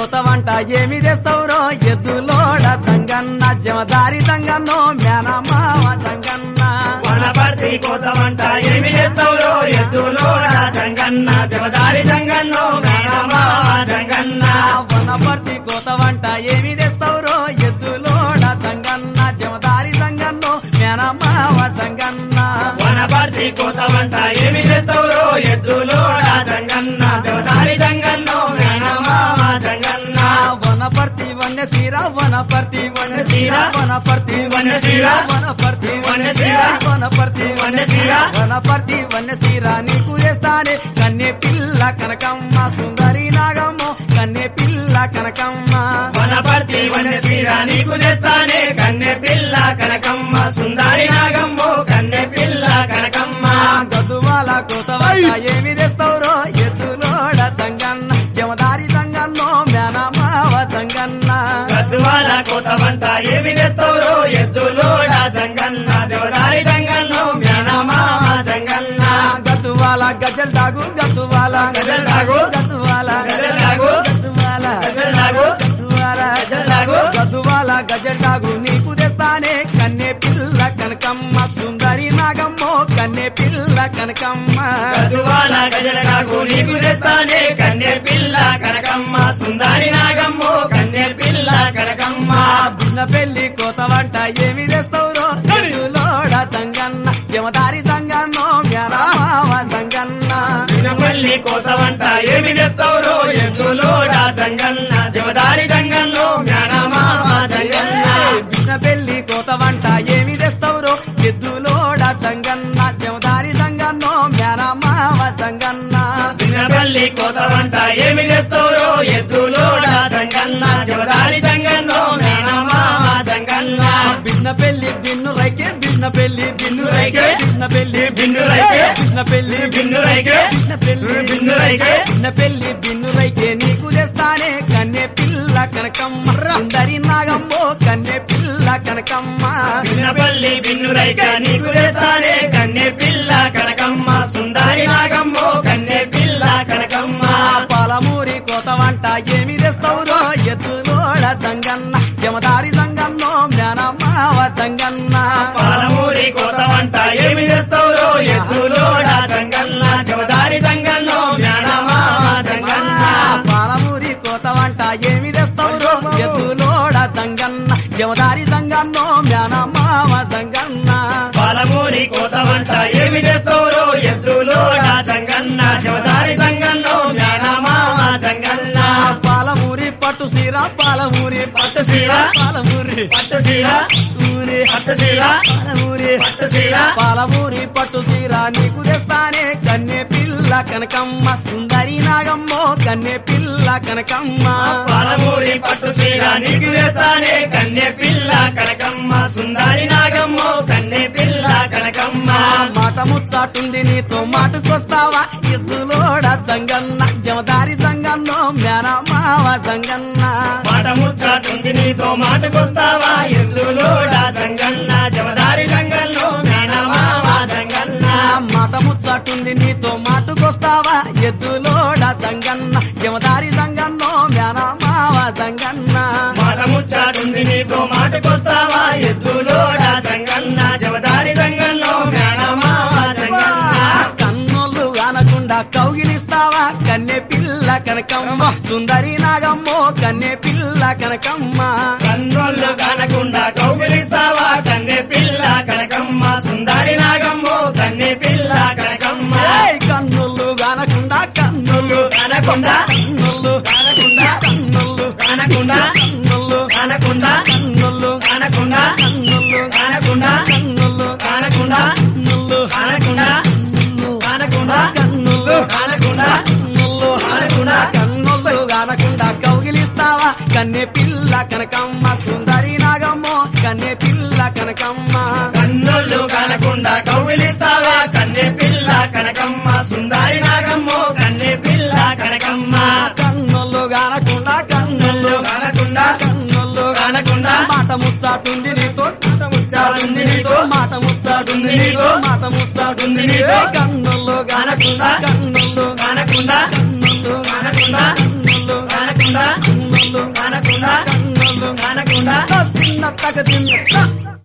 కోతవంట ఏమి తెస్తావురో ఎద్దులోడ తంగన్న జమదారి తంగన్నో మేనమావ తంగన్న వనపర్తి కోతమంట ఏమి చేస్తావురో ఎద్దులోడ జంగన్న దేవదారి జంగన్నో మేనమా జంగన్న వనపర్తి కోతవంట ఏమి తెస్తావురో ఎద్దులోడ తంగన్న జమదారి తంగన్నో మేనమావ తంగన్న వనపర్తి కోతమంట ఏమి చేస్తావురో ఎద్దులోడ జంగన్న దేవదారి జంగన్నో మేనమా జంగన్న వనపర్తి వన్య సీర వనపర్తి వన్య సీర వనపర్తి వన్య సీర వనపర్తి వన్య సీర వనపర్తి వన్య సీర వనపర్తి వన్య సీర నీకు చేస్తానే కన్నె పిల్ల కనకమ్మ సుందరి నాగమ్మ కన్నె పిల్ల కనకమ్మ వనపర్తి వనసీర నీకు తెస్తానే కన్నె పిల్ల కనకమ్మ సుందరి నాగమ్మో కన్నె పిల్ల కనకమ్మ గదువాల కోసవల్ల ఏమి తెస్తావురో ఎద్దులోడ తంగన్న జమదారి తంగన్నో మేనమావ తంగన్న గద్వాల కోతమంట ఏమి తెస్తావురో ఎద్దులోడ జంగన్న దేవదారి జంగన్నో జ్ఞానమా జంగన్న గతువాల గజల్ దాగు గతువాల గజల్ దాగు. గతువాల గజల్ దాగు. గతువాల గజల్ దాగు. గతువాల గజల్ దాగు. గతువాల గజల్ దాగు నీకు తెస్తానే కన్నె పిల్ల కనకమ్మ సుందరి నాగమ్మో కన్నె పిల్ల కనకమ్మ గద్వాల గజల నాకు నీకు తెస్తానే కన్నె పిల్ల కనకమ్మ సుందరి నాగమ్మో కన్నె పిల్ల కనకమ్మ బిన్న పెళ్లి కోత వంట ఏమి తెస్తావురో ఎద్దులోడ తంగన్న యమదారి తంగన్నో మ్యారామావ తంగన్న వినపల్లి కోతవంట ఏమి తెస్తావురో ఎద్దులోడ జంగన్న జమదారి జంగన్నో జ్ఞానమా జంగన్న బిన్న పెళ్లి కోత వంట ఏమి తెస్తావురో ఎద్దులోడ తంగన్న యమదారి తంగన్నో మ్యారామావ తంగన్న వినపల్లి కోతవంట ఏమి తెస్తావురో ఎద్దులోడ జంగన్న జమదారి జంగన్నో జ్ఞానమా జంగన్న బిన్న పెళ్లి బిన్ను రైకే బిన్న పెళ్లి బిన్ను రైకే బిన్న పెళ్లి బిన్ను రైకే. బిన్న పెళ్లి బిన్ను రైకే. బిన్న పెళ్లి బిన్ను రైకే. బిన్న పెళ్లి బిన్ను రైకే నీకు తెస్తానే కన్నె పిల్ల కనకమ్మ సుందరి నాగమ్మో కన్నె పిల్ల కనకమ్మ వినపల్లి బిన్నురైక నీకు తెస్తానే కన్నె పిల్ల కనకమ్మ సుందరి నాగమ్మో కన్నె పిల్ల కనకమ్మ పాలమూరి కోత వంట ఏమి తెస్తావురో ఎద్దులోడ తంగన్న యమదారి తంగన్నో జ్ఞానమావ తంగన్న పాలమూరి కోత వంట ఏమి తెస్తావురో ఎద్దులోడ జంగన్న జవదారి జంగన్నో జ్ఞానమా జంగన్న పాలమూరి కోత వంట ఏమి తెస్తావురో ఎద్దులోడ తంగన్న యమదారి తంగన్నో జ్ఞానమావ తంగన్న పాలమూరి కోత వంట ఏమి తెస్తావురో ఎద్దులోడ జంగన్న జవదారి జంగన్నో జ్ఞానమా జంగన్న పాలమూరి పట్టు సీర పాలమూరి పట్టు సీర. పాలమూరి పట్టు సీర ఊరి పట్టు సీర పాలమూరి పట్టు సీర పాలమూరి పట్టు సీర నీకు తెస్తానే కన్నె పిల్ల కనకమ్మ సుందరి నాగమ్మో కన్నె పిల్ల కనకమ్మ పాలమూరి పట్టు చీర నీకు వేస్తానే కన్నె పిల్ల కనకమ్మ సుందరి నాగమ్మో కన్నె పిల్ల కనకమ్మ మాట ముచ్చాటుంది నీతో మాటకొస్తావా ఎద్దులోడ తంగన్న జమదారి తంగన్నో మేనమావ తంగన్న మాట ముచ్చాటుంది నీతో మాటకొస్తావా ఎద్దులోడ జంగన్న జమదారి జంగల్లో మేనమావ జంగన్న మాట ముచ్చాటుంది నీతో మాటకొస్తావా ఎద్దులోడ తంగన్న జమదారి తంగన్నో మేనమావ తంగన్న మాట ముచ్చాటుంది నీతో మాటకొస్తావా ఎద్దులోడ జంగన్న జమదారి జంగల్లో మేనమావ జంగన్న కన్నులు అనకుండా కౌగిలిస్తావా కన్నె పిల్ల కనకమ్మ సుందరి నాగమ్మో కన్నె పిల్ల కనకమ్మ కన్నుళ్ళు కానకుండా కౌగిలిస్తావా కన్నె పిల్ల కనకమ్మ సుందరి నాగమ్మో కన్నె పిల్ల కనకమ్మ ఏయ్ కన్నులు గానకుండా కన్నులు కానకుండా కన్నులు కానకుండా కన్నులు కానకుండా కన్నులు కానకుండా కన్నులు కానకుండా కన్నులు కానకుండా కన్నులు కానకుండా కన్నులు కానకుండా కానకుండా కన్నులు కానకుండా కన్నులు కానకుండా కన్నులు గానకుండా కౌగిలిస్తావా కన్నె పిల్ల కనకమ్మ సుందరి నాగమ్మో కన్నె పిల్ల కనకమ్మ కన్నుళ్ళు కానకుండా కౌగిలిస్తావా కన్నె పిల్ల కనకమ్మ సుందరి నాగమ్మో కన్నె పిల్ల కనకమ్మ కన్నులు గానకుండా కన్నులు కానకుండా కన్నులు కానకుండా మాట ముచ్చాటుంది నీతో మాట ముచ్చాటుంది నీతో మాట ముచ్చాటుంది నీతో మాట ముచ్చాటుంది నీతో కన్నులు గానకుండా కన్నులు కానకుండా కన్నులు కానకుండా కన్నులు కానకుండా కన్నులు కానకుండా తిన్న తగ తిన్న